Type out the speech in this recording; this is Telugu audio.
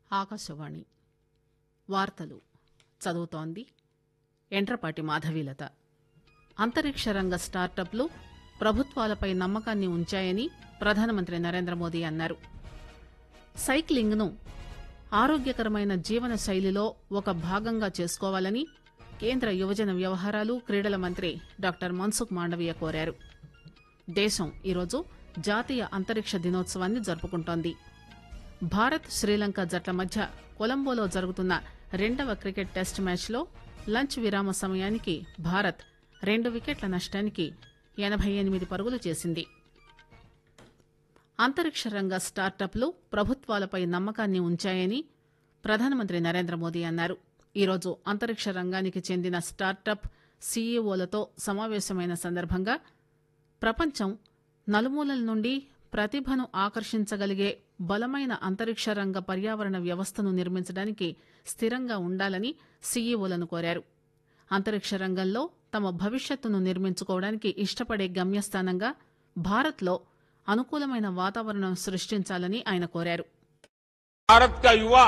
ఆకాశవాణి వార్తలు చదువుతోంది ఎండ్రపాటి మాధవీలత అంతరిక్ష రంగ స్టార్టప్లు ప్రభుత్వాలపై నమ్మకాన్ని ఉంచాయని ప్రధానమంత్రి నరేంద్ర మోదీ అన్నారు సైక్లింగ్ ను ఆరోగ్యకరమైన జీవన శైలిలో ఒక భాగంగా చేసుకోవాలని కేంద్ర యువజన వ్యవహారాలు క్రీడల మంత్రి డాక్టర్ మన్సుఖ్ మాండవీయ కోరారు దేశం ఈరోజు జాతీయ అంతరిక్ష దినోత్సవాన్ని జరుపుకుంటోంది భారత్ శ్రీలంక జట్ల మధ్య కొలంబోలో జరుగుతున్న రెండవ క్రికెట్ టెస్ట్ మ్యాచ్లో లంచ్ విరామ సమయానికి భారత్ రెండు వికెట్ల నష్టానికి ఎనబై ఎనిమిది పరుగులు చేసింది అంతరిక్ష రంగ స్టార్టప్లు ప్రభుత్వాలపై నమ్మకాన్ని ఉంచాయని ప్రధానమంత్రి నరేంద్ర మోదీ అన్నారు ఈరోజు అంతరిక్ష రంగానికి చెందిన స్టార్టప్ సీఈఓలతో సమావేశమైన సందర్భంగా ప్రపంచం నలుమూలల నుండి ప్రతిభను ఆకర్షించగలిగే బలమైన అంతరిక్ష రంగ పర్యావరణ వ్యవస్థను నిర్మించడానికి స్థిరంగా ఉండాలని సీఈఓలను కోరారు అంతరిక్ష రంగంలో తమ భవిష్యత్తును నిర్మించుకోవడానికి ఇష్టపడే గమ్యస్థానంగా భారత్లో అనుకూలమైన వాతావరణం సృష్టించాలని ఆయన కోరారు भारत का युवा